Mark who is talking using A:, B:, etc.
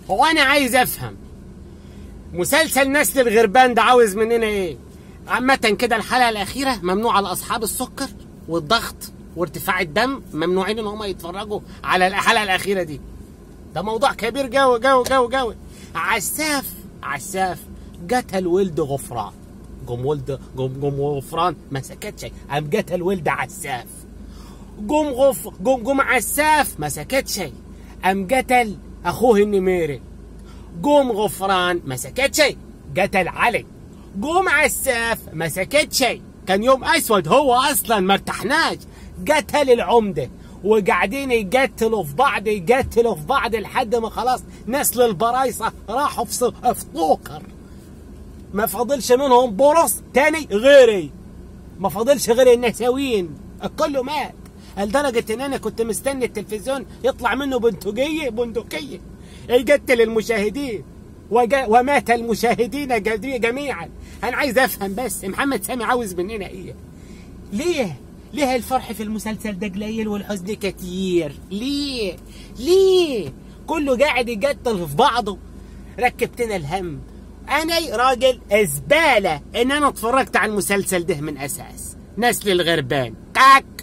A: هو انا عايز افهم مسلسل نسل الغربان ده عاوز مننا ايه عامة كده الحلقة الأخيرة ممنوعة لأصحاب السكر والضغط وارتفاع الدم ممنوعين إن هم يتفرجوا على الحلقة الأخيرة دي ده موضوع كبير جو جو جو جو عساف عساف قتل ولد غفران قوم ولد قوم قوم غفران ما سكتش قام قتل ولد عساف قوم غف قوم قوم عساف ما سكتش قام قتل اخوه النميري قوم غفران ما سكتش قتل علي قوم عساف ما سكتش كان يوم اسود هو اصلا ما ارتحناش قتل العمده وقاعدين يقتلوا في بعض يقتلوا في بعض لحد ما خلاص نسل البرايصه راحوا في ص- في طوكر ما فاضلش منهم برص تاني غيري ما فاضلش غير النساوين الكل مات لدرجة ان انا كنت مستني التلفزيون يطلع منه بندقية بندقية يقتل المشاهدين وجا ومات المشاهدين جدي- جميعا انا عايز افهم بس محمد سامي عاوز مننا ايه ليه ليه الفرح في المسلسل ده قليل والحزن كتير ليه ليه كله قاعد يقتل في بعضه ركبتنا الهم انا راجل زباله ان انا اتفرجت على المسلسل ده من اساس نسل الغربان كاك